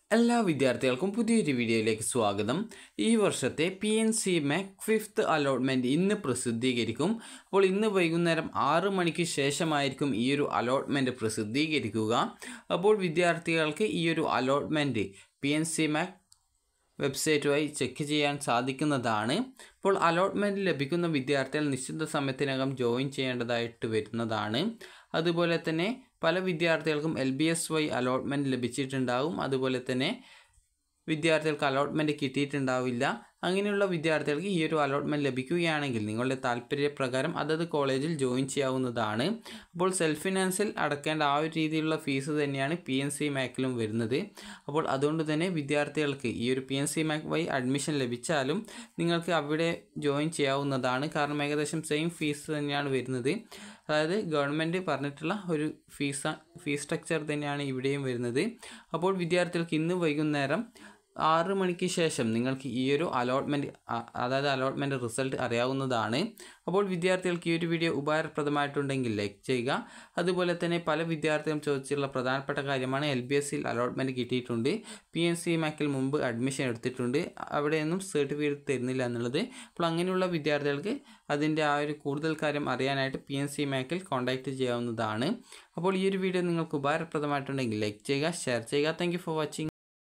എല്ലാ വിദ്യാർത്ഥികൾക്കും പുതിയൊരു വീഡിയോയിലേക്ക് സ്വാഗതം ഈ വർഷത്തെ പി എൻ സി മാക് ഫിഫ്ത്ത് അലോട്ട്മെൻറ്റ് ഇന്ന് പ്രസിദ്ധീകരിക്കും അപ്പോൾ ഇന്ന് വൈകുന്നേരം ആറ് മണിക്ക് ശേഷമായിരിക്കും ഈ ഒരു അലോട്ട്മെൻറ്റ് പ്രസിദ്ധീകരിക്കുക അപ്പോൾ വിദ്യാർത്ഥികൾക്ക് ഈ ഒരു അലോട്ട്മെൻറ്റ് പി എൻ സി മാക് വെബ്സൈറ്റ് വഴി ചെക്ക് ചെയ്യാൻ സാധിക്കുന്നതാണ് ഇപ്പോൾ അലോട്ട്മെൻറ്റ് ലഭിക്കുന്ന വിദ്യാർത്ഥികൾ നിശ്ചിത സമയത്തിനകം ജോയിൻ ചെയ്യേണ്ടതായിട്ട് വരുന്നതാണ് അതുപോലെ തന്നെ പല വിദ്യാർത്ഥികൾക്കും എൽ ബി എസ് വഴി അലോട്ട്മെൻറ്റ് ലഭിച്ചിട്ടുണ്ടാവും അതുപോലെ തന്നെ വിദ്യാർത്ഥികൾക്ക് അലോട്ട്മെൻറ്റ് കിട്ടിയിട്ടുണ്ടാവില്ല അങ്ങനെയുള്ള വിദ്യാർത്ഥികൾക്ക് ഈ ഒരു അലോട്ട്മെൻറ്റ് ലഭിക്കുകയാണെങ്കിൽ നിങ്ങളുടെ താല്പര്യപ്രകാരം അതത് കോളേജിൽ ജോയിൻ ചെയ്യാവുന്നതാണ് അപ്പോൾ സെൽഫ് ഫിനാൻസിൽ അടക്കേണ്ട ആ ഒരു രീതിയിലുള്ള ഫീസ് തന്നെയാണ് പി എൻ സി മാക്കിലും വരുന്നത് അപ്പോൾ അതുകൊണ്ട് തന്നെ വിദ്യാർത്ഥികൾക്ക് ഈ ഒരു പി എൻ സി മാക് വഴി അഡ്മിഷൻ ലഭിച്ചാലും നിങ്ങൾക്ക് അവിടെ ജോയിൻ ചെയ്യാവുന്നതാണ് കാരണം ഏകദേശം സെയിം ഫീസ് തന്നെയാണ് വരുന്നത് അതായത് ഗവൺമെൻറ് പറഞ്ഞിട്ടുള്ള ഒരു ഫീസ് ഫീസ് സ്ട്രക്ചർ തന്നെയാണ് ഇവിടെയും വരുന്നത് അപ്പോൾ വിദ്യാർത്ഥികൾക്ക് ഇന്ന് വൈകുന്നേരം ആറ് മണിക്ക് ശേഷം നിങ്ങൾക്ക് ഈ ഒരു അലോട്ട്മെൻറ്റ് അതായത് അലോട്ട്മെൻറ്റ് റിസൾട്ട് അറിയാവുന്നതാണ് അപ്പോൾ വിദ്യാർത്ഥികൾക്ക് ഈ ഒരു വീഡിയോ ഉപകാരപ്രദമായിട്ടുണ്ടെങ്കിൽ ലൈക്ക് ചെയ്യുക അതുപോലെ തന്നെ പല വിദ്യാർത്ഥികളും ചോദിച്ചിട്ടുള്ള പ്രധാനപ്പെട്ട കാര്യമാണ് എൽ ബി എസിൽ അലോട്ട്മെൻറ്റ് കിട്ടിയിട്ടുണ്ട് പി എൻ സി മാക്കിൽ മുമ്പ് അഡ്മിഷൻ എടുത്തിട്ടുണ്ട് അവിടെയൊന്നും സർട്ടിഫിക്കറ്റ് തരുന്നില്ല എന്നുള്ളത് അപ്പോൾ അങ്ങനെയുള്ള വിദ്യാർത്ഥികൾക്ക് അതിൻ്റെ ആ ഒരു കൂടുതൽ കാര്യം അറിയാനായിട്ട് പി എൻ സി മാക്കിൽ കോൺടാക്റ്റ് ചെയ്യാവുന്നതാണ് അപ്പോൾ ഈ ഒരു വീഡിയോ നിങ്ങൾക്ക് ഉപകാരപ്രദമായിട്ടുണ്ടെങ്കിൽ ലൈക്ക് ചെയ്യുക ഷെയർ ചെയ്യുക താങ്ക് ഫോർ വാച്ചിങ്